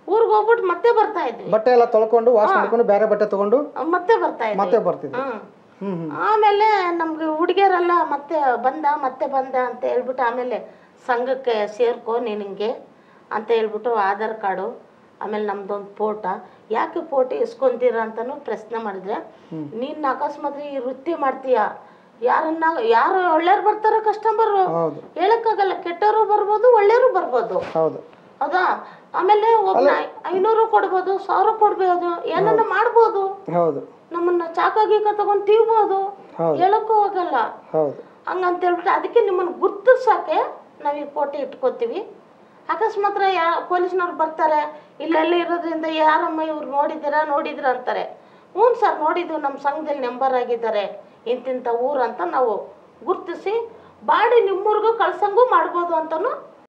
ಊರಿಗೆ ಹೋಗ್ಬಿಟ್ಟು ಮತ್ತೆ ಬರ್ತಾ ಇದ್ವಿ ಬಟ್ಟೆ ಎಲ್ಲ ತೊಳ್ಕೊಂಡು ವಾಶ್ ಮಾಡ್ಕೊಂಡು ಬೇರೆ ಬಟ್ಟೆ ತಗೊಂಡು ಮತ್ತೆ ಬರ್ತಾ ಇದ್ವಿ ಮತ್ತೆ ಬರ್ತಿದ್ವಿ ಹ್ಮ್ ಹ್ಮ್ ಹ್ಮ್ ಆಮೇಲೆ ನಮ್ಗೆ ಹುಡುಗಿಯರೆಲ್ಲ ಮತ್ತೆ ಬಂದ ಮತ್ತೆ ಬಂದ ಅಂತ ಹೇಳ್ಬಿಟ್ಟು ಆಮೇಲೆ ಸಂಘಕ್ಕೆ ಸೇರ್ಕೊ ನಿನಗೆ ಅಂತ ಹೇಳ್ಬಿಟ್ಟು ಆಧಾರ್ ಕಾರ್ಡು ಆಮೇಲೆ ನಮ್ದೊಂದು ಫೋಟ ಯಾಕೆ ಫೋಟೋ ಇಸ್ಕೊಂತೀರ ಅಂತಲೂ ಪ್ರಶ್ನೆ ಮಾಡಿದ್ರೆ ನೀನು ಅಕಸ್ಮಾತ್ ಈ ವೃತ್ತಿ ಮಾಡ್ತೀಯ ಯಾರನ್ನ ಯಾರು ಒಳ್ಳೆಯವ್ರು ಬರ್ತಾರೋ ಕಸ್ಟಮರು ಹೌದು ಹೇಳಕ್ಕಾಗಲ್ಲ ಕೆಟ್ಟವರು ಬರ್ಬೋದು ಒಳ್ಳೆಯವರು ಬರ್ಬೋದು ಹೌದು ಹೌದಾ ಆಮೇಲೆ ಒಬ್ಬ ಐನೂರು ಕೊಡ್ಬೋದು ಸಾವಿರ ಕೊಡ್ಬೋದು ಏನನ್ನ ಮಾಡ್ಬೋದು ಹೌದು ನಮ್ಮನ್ನ ಚಾಕ ಗೀಕ ತಗೊಂಡ್ ತೀವ್ಬೋದು ಹೌದು. ಹೇಳಕ್ಕೂ ಹೋಗಲ್ಲ ಹೌದು ಹಂಗಂತ ಹೇಳ್ಬಿಟ್ಟು ಅದಕ್ಕೆ ನಿಮ್ಮನ್ನ ಗುರ್ತಿಸಕ್ಕೆ ನಾವು ಈ ಫೋಟೋ ಇಟ್ಕೋತೀವಿ ಅಕಸ್ಮಾತ್ ಯಾ ಪೊಲೀಸ್ನವ್ರು ಬರ್ತಾರೆ ಇಲ್ಲೆಲ್ಲ ಇರೋದ್ರಿಂದ ಯಾರಮ್ಮ ಇವ್ರು ನೋಡಿದ್ದೀರಾ ನೋಡಿದ್ರ ಅಂತಾರೆ ಹ್ಞೂ ಸರ್ ನೋಡಿದ್ವು ನಮ್ಮ ಸಂಘದಲ್ಲಿ ನೆಂಬರ್ ಆಗಿದ್ದಾರೆ ಇಂತಿಂಥ ಊರು ಅಂತ ನಾವು ಗುರ್ತಿಸಿ ಬಾಡಿ ನಿಮ್ಮೂರಿಗೂ ಕಳ್ಸಂಗೂ ಮಾಡ್ಬೋದು ಅಂತಲೂ